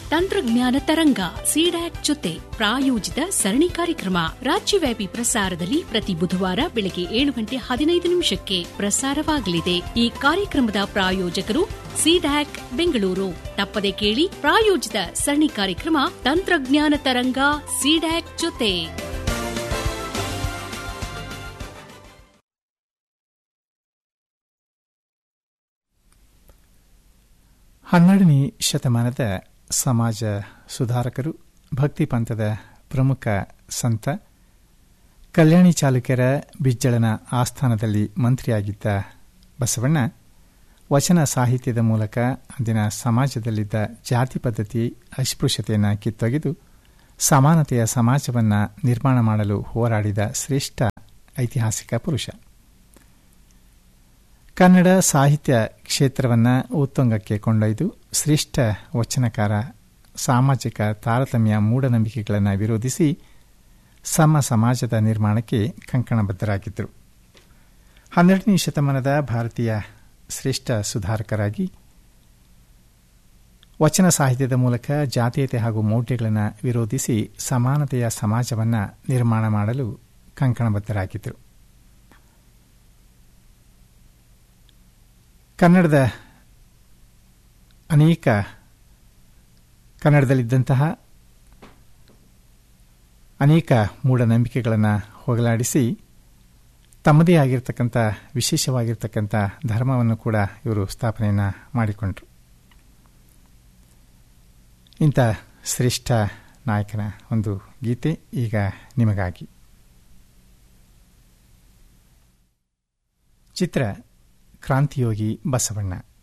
ತಂತ್ರಜ್ಞಾನ ತರಂಗ ಸಿಡ್ಯಾಕ್ ಜೊತೆ ಪ್ರಾಯೋಜಿತ ಸರಣಿ ಕಾರ್ಯಕ್ರಮ ರಾಜ್ಯವ್ಯಾಪಿ ಪ್ರಸಾರದಲ್ಲಿ ಪ್ರತಿ ಬುಧವಾರ ಬೆಳಗ್ಗೆ ಏಳು ಗಂಟೆ ಹದಿನೈದು ನಿಮಿಷಕ್ಕೆ ಪ್ರಸಾರವಾಗಲಿದೆ ಈ ಕಾರ್ಯಕ್ರಮದ ಪ್ರಾಯೋಜಕರು ಸಿಡ್ಯಾಕ್ ಬೆಂಗಳೂರು ತಪ್ಪದೆ ಕೇಳಿ ಪ್ರಾಯೋಜಿತ ಸರಣಿ ಕಾರ್ಯಕ್ರಮ ತಂತ್ರಜ್ಞಾನ ತರಂಗ ಸಿಡ್ಯಾಕ್ ಜೊತೆ ಹನ್ನೆರಡನೇ ಶತಮಾನದ ಸಮಾಜ ಸುಧಾರಕರು ಭಕ್ತಿ ಪಂಥದ ಪ್ರಮುಖ ಸಂತ ಕಲ್ಯಾಣಿ ಚಾಲುಕ್ಯರ ಬಿಜ್ಜಳನ ಆಸ್ಥಾನದಲ್ಲಿ ಮಂತ್ರಿಯಾಗಿದ್ದ ಬಸವಣ್ಣ ವಚನ ಸಾಹಿತ್ಯದ ಮೂಲಕ ಅಂದಿನ ಸಮಾಜದಲ್ಲಿದ್ದ ಜಾತಿ ಪದ್ಧತಿ ಅಸ್ಪೃಶ್ಯತೆಯನ್ನು ಕಿತ್ತೊಗೆದು ಸಮಾನತೆಯ ಸಮಾಜವನ್ನು ನಿರ್ಮಾಣ ಮಾಡಲು ಹೋರಾಡಿದ ಶ್ರೇಷ್ಠ ಐತಿಹಾಸಿಕ ಪುರುಷ ಕನ್ನಡ ಸಾಹಿತ್ಯ ಕ್ಷೇತ್ರವನ್ನು ಉತ್ತುಂಗಕ್ಕೆ ಕೊಂಡೊಯ್ದು ಶ್ರೇಷ್ಠ ವಚನಕಾರ ಸಾಮಾಜಿಕ ತಾರತಮ್ಯ ಮೂಢನಂಬಿಕೆಗಳನ್ನು ವಿರೋಧಿಸಿ ಸಮ ಸಮಾಜದ ನಿರ್ಮಾಣಕ್ಕೆ ಕಂಕಣಬದ್ಧರಾಗಿದ್ದರು ಹನ್ನೆರಡನೇ ಶತಮಾನದ ಭಾರತೀಯ ಶ್ರೇಷ್ಠ ಸುಧಾರಕರಾಗಿ ವಚನ ಸಾಹಿತ್ಯದ ಮೂಲಕ ಜಾತೀಯತೆ ಹಾಗೂ ಮೌಢ್ಯಗಳನ್ನು ವಿರೋಧಿಸಿ ಸಮಾನತೆಯ ಸಮಾಜವನ್ನು ನಿರ್ಮಾಣ ಮಾಡಲು ಕಂಕಣಬದ್ಧರಾಗಿದ್ದರು ಕನ್ನಡದ ಅನೇಕ ಕನ್ನಡದಲ್ಲಿದ್ದಂತಹ ಅನೇಕ ಮೂಢನಂಬಿಕೆಗಳನ್ನು ಹೋಗಲಾಡಿಸಿ ತಮ್ಮದೇ ಆಗಿರತಕ್ಕಂಥ ವಿಶೇಷವಾಗಿರ್ತಕ್ಕಂಥ ಧರ್ಮವನ್ನು ಕೂಡ ಇವರು ಸ್ಥಾಪನೆಯನ್ನು ಮಾಡಿಕೊಂಡರು ಇಂಥ ಶ್ರೇಷ್ಠ ನಾಯಕನ ಒಂದು ಗೀತೆ ಈಗ ನಿಮಗಾಗಿ ಚಿತ್ರ ಕ್ರಾಂತಿಯೋಗಿ ಬಸವಣ್ಣ